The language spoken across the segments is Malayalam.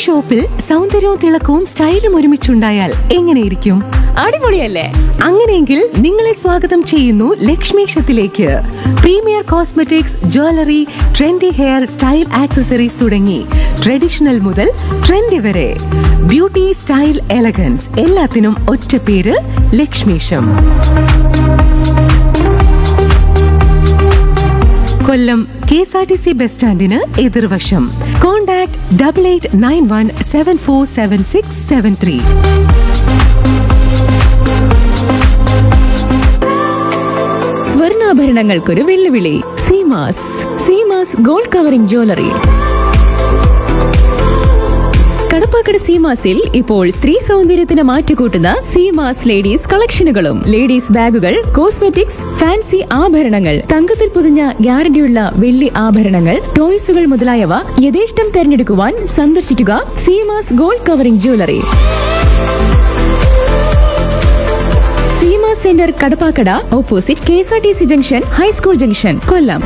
ഷോപ്പിൽ സൗന്ദര്യവും തിളക്കവും സ്റ്റൈലും ഒരുമിച്ചുണ്ടായാൽ എങ്ങനെയിരിക്കും അടിപൊളിയല്ലേ അങ്ങനെയെങ്കിൽ നിങ്ങളെ സ്വാഗതം ചെയ്യുന്നു ലക്ഷ്മീഷത്തിലേക്ക് premier cosmetics jewellery trendy hair style accessories തുടങ്ങി ട്രഡീഷണൽ മുതൽ ട്രെൻഡി വരെ ബ്യൂട്ടി സ്റ്റൈൽ എലഗൻസ് എല്ലാത്തിനും ഒറ്റ പേര് Lakshmeesham Kollam K S R T C bus സ്റ്റാൻഡിന് എതിർവശം contact double eight nine one seven four seven six seven three സ്വർണ്ണാഭരണങ്ങൾക്കൊരു വെല്ലുവിളി Seemas Seemas gold covering jewellery Kadappakada സീമാസിൽ ഇപ്പോൾ സ്ത്രീ സൗന്ദര്യത്തിന് മാറ്റുകൂട്ടുന്ന സീമാസ് ലേഡീസ് കളക്ഷനുകളും ലേഡീസ് ബാഗുകൾ കോസ്മെറ്റിക്സ് ഫാൻസി ആഭരണങ്ങൾ തങ്കത്തിൽ പൊതിഞ്ഞ ഗ്യാരണ്ടിയുള്ള വെള്ളി ആഭരണങ്ങൾ ടോയ്സുകൾ മുതലായവ യഥേഷ്ടം തെരഞ്ഞെടുക്കുവാൻ സന്ദർശിക്കുക Seemas gold covering jewellery Seema centre Kadappakada opposite K S R T C junction high school junction Kollam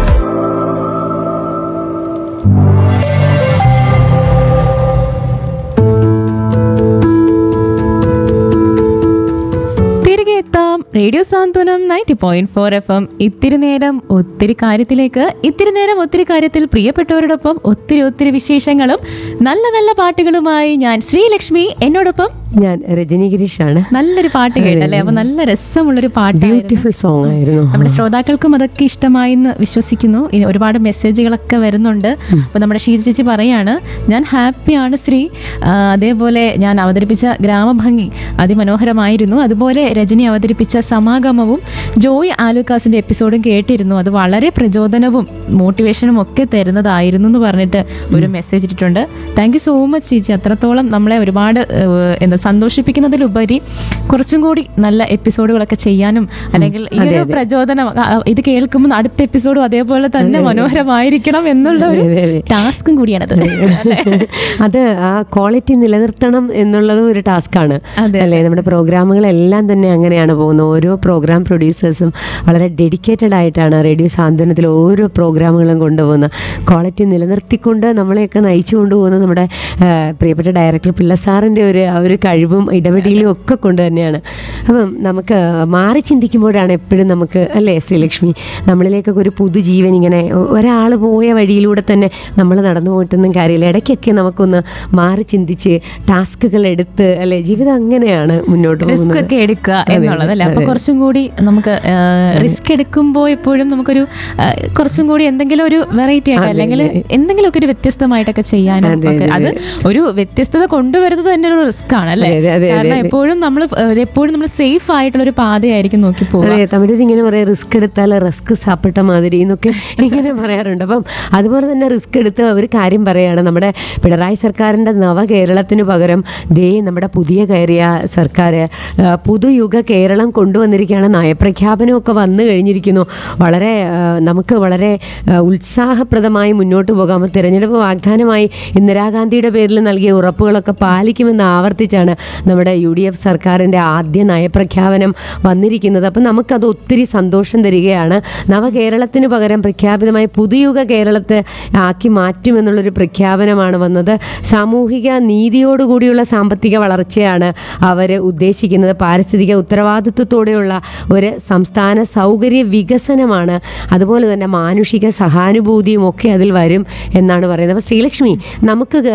തിരികെ എത്താം radio Santhwanam ninety point four F M ഇത്തിരി നേരം ഒത്തിരി കാര്യത്തിലേക്ക് ഇത്തിരി നേരം ഒത്തിരി കാര്യത്തിൽ പ്രിയപ്പെട്ടവരോടൊപ്പം ഒത്തിരി ഒത്തിരി വിശേഷങ്ങളും നല്ല നല്ല പാട്ടുകളുമായി ഞാൻ ശ്രീലക്ഷ്മി എന്നോടൊപ്പം ഞാൻ രജനി ഗിരീഷാണ് നല്ലൊരു പാട്ട് കേട്ടല്ലേ അപ്പൊ നല്ല രസമുള്ളൊരു പാട്ട് ബ്യൂട്ടിഫുൾ സോങ് ആയിരുന്നു നമ്മുടെ ശ്രോതാക്കൾക്കും അതൊക്കെ ഇഷ്ടമായി എന്ന് വിശ്വസിക്കുന്നു ഇനി ഒരുപാട് മെസ്സേജുകളൊക്കെ വരുന്നുണ്ട് അപ്പൊ നമ്മുടെ ഷീജ ചേച്ചി പറയാണ് ഞാൻ ഹാപ്പിയാണ് ശ്രീ ആ, അതേപോലെ ഞാൻ അവതരിപ്പിച്ച ഗ്രാമഭംഗി അതിമനോഹരമായിരുന്നു അതുപോലെ രജനി അവതരിപ്പിച്ച സമാഗമവും ജോയ് ആലുക്കാസിന്റെ എപ്പിസോഡും കേട്ടിരുന്നു അത് വളരെ പ്രചോദനവും മോട്ടിവേഷനും ഒക്കെ തരുന്നതായിരുന്നു എന്ന് പറഞ്ഞിട്ട് ഒരു മെസ്സേജ് ഇട്ടിട്ടുണ്ട് താങ്ക് യു സോ മച്ച് ചേച്ചി അത്രത്തോളം നമ്മളെ ഒരുപാട് ഏഹ്, എന്താ സന്തോഷിപ്പിക്കുന്നതിലുപരി കുറച്ചും കൂടി നല്ല എപ്പിസോഡുകളൊക്കെ ചെയ്യാനും അല്ലെങ്കിൽ ഈ ഒരു പ്രചോദനം ആ, ഇത് കേൾക്കുമ്പോൾ അടുത്ത എപ്പിസോഡും അതേപോലെ തന്നെ മനോഹരമായിരിക്കണം എന്നുള്ള ഒരു അതെ, അതെ. ടാസ്കും കൂടിയാണത് അല്ലേ? അത് ആ ക്വാളിറ്റി നിലനിർത്തണം എന്നുള്ളതും ഒരു ടാസ്ക്കാണ് അതെ, അല്ലേ നമ്മുടെ പ്രോഗ്രാമുകളെല്ലാം തന്നെ അങ്ങനെയാണ് പോകുന്നത് ഓരോ പ്രോഗ്രാം പ്രൊഡ്യൂസേഴ്സും വളരെ ഡെഡിക്കേറ്റഡ് ആയിട്ടാണ് റേഡിയോ സാന്ത്വനത്തിൽ ഓരോ പ്രോഗ്രാമുകളും കൊണ്ടുപോകുന്നത് ക്വാളിറ്റി നിലനിർത്തിക്കൊണ്ട് നമ്മളെയൊക്കെ നയിച്ചു കൊണ്ടുപോകുന്ന നമ്മുടെ ആ, പ്രിയപ്പെട്ട ഡയറക്ടർ പിള്ള സാറിൻ്റെ ഒരു ആ ഒരു കഴിവും ഇടപെടലും ഒക്കെ കൊണ്ട് തന്നെയാണ് അപ്പം നമുക്ക് മാറി ചിന്തിക്കുമ്പോഴാണ് എപ്പോഴും നമുക്ക് അല്ലേ ശ്രീലക്ഷ്മി നമ്മളിലേക്കൊക്കെ ഒരു പുതുജീവൻ ഇങ്ങനെ ഒരാൾ പോയ വഴിയിലൂടെ തന്നെ നമ്മൾ നടന്നു പോയിട്ടൊന്നും കാര്യമില്ല ഇടയ്ക്കൊക്കെ നമുക്കൊന്ന് മാറി ചിന്തിച്ച് ടാസ്കുകൾ എടുത്ത് അല്ലേ ജീവിതം അങ്ങനെയാണ് മുന്നോട്ട് റിസ്ക് പോകുന്നത് ഒക്കെ എടുക്കുക അതെ, എന്നുള്ളതല്ലേ അപ്പൊ അതെ. കുറച്ചും കൂടി നമുക്ക് റിസ്ക് എടുക്കുമ്പോൾ എപ്പോഴും നമുക്കൊരു ആ, കുറച്ചും കൂടി എന്തെങ്കിലും ഒരു വെറൈറ്റി ആയിട്ട് അതെ, അല്ലെങ്കിൽ അതെ. എന്തെങ്കിലുമൊക്കെ ഒരു വ്യത്യസ്തമായിട്ടൊക്കെ ചെയ്യാനും അതെ, ഒക്കെ അതെ, അത് ഒരു വ്യത്യസ്തത കൊണ്ടുവരുന്നത് തന്നെ ഒരു റിസ്ക് ആണ് അല്ലേ അതെ, അതെ, അതെ, കാരണം അതെ. എപ്പോഴും നമ്മൾ എപ്പോഴും നമ്മൾ സേഫ് ആയിട്ടുള്ള ഒരു പാതയായിരിക്കും നോക്കി പോകുക അതെ തമിഴർ ഇങ്ങനെ പറയാം റിസ്ക് എടുത്താൽ റിസ്ക് സാപ്പിട്ട മാതിരി എന്നൊക്കെ ഇങ്ങനെ പറയാറുണ്ട് അപ്പം അതുപോലെ തന്നെ റിസ്ക് എടുത്ത് ഒരു കാര്യം പറയുകയാണ് നമ്മുടെ പിണറായി സർക്കാരിൻ്റെ നവകേരളത്തിന് പകരം ദേ നമ്മുടെ പുതിയ കയറിയ സർക്കാർ ആ, പുതുയുഗ കേരളം കൊണ്ടുവന്നിരിക്കുകയാണ് നയപ്രഖ്യാപനമൊക്കെ വന്നു കഴിഞ്ഞിരിക്കുന്നു വളരെ ആ, നമുക്ക് വളരെ ആ, ഉത്സാഹപ്രദമായി മുന്നോട്ട് പോകാം തിരഞ്ഞെടുപ്പ് വാഗ്ദാനമായി ഇന്ദിരാഗാന്ധിയുടെ പേരിൽ നൽകിയ ഉറപ്പുകളൊക്കെ പാലിക്കുമെന്ന് ആവർത്തിച്ചാണ് നമ്മുടെ യു ഡി എഫ് സർക്കാരിൻ്റെ ആദ്യ നയപ്രഖ്യാപനം വന്നിരിക്കുന്നത് അപ്പം നമുക്കത് ഒത്തിരി സന്തോഷം തരികയാണ് നവകേരളത്തിന് പകരം പ്രഖ്യാപിതമായ പുതുയുഗ കേരളത്തെ ആക്കി മാറ്റുമെന്നുള്ളൊരു പ്രഖ്യാപനമാണ് വന്നത് സാമൂഹിക നീതിയോടുകൂടിയുള്ള സാമ്പത്തിക വളർച്ചയാണ് അവർ ഉദ്ദേശിക്കുന്നത് പാരിസ്ഥിതിക ഉത്തരവാദിത്വത്തോടെയുള്ള ഒരു സംസ്ഥാന സൗകര്യ വികസനമാണ് അതുപോലെ തന്നെ മാനുഷിക സഹാനുഭൂതിയും ഒക്കെ അതിൽ വരും എന്നാണ് പറയുന്നത് അപ്പോൾ ശ്രീലക്ഷ്മി നമുക്ക്